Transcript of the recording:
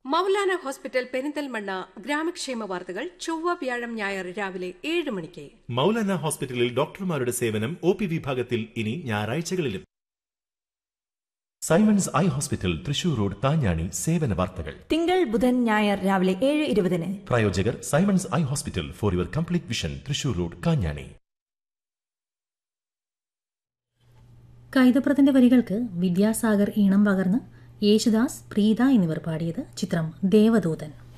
Maulana hospital Perinthalmanna ഗ്രാമക്ഷേമ വാർത്തകൾ ചൊവ്വ വ്യാഴം ഞായർ രാവിലെ ഏഴ് മണിക്ക് മൗലാന ഹോസ്പിറ്റലിൽ ഡോക്ടർമാരുടെ സേവനം ഒ പി വിഭാഗത്തിൽ ഇനി ഞായറാഴ്ചകളിലും Simons eye hospital Thrissur road താഞ്ഞാണി സേവന വാർത്തകൾ തിങ്കൾ ബുധൻ ഞായർ രാവിലെ ഏഴ് ഇരുപതിന് പ്രായോജകർ Simons eye hospital for your complete vision Thrissur road Kanjani കൈതപ്രത്തിന്റെ വരികൾക്ക് വിദ്യാസാഗർ ഈണം പകർന്ന് യേശുദാസ് പ്രീത എന്നിവർ പാടിയത് ചിത്രം ദേവദൂതൻ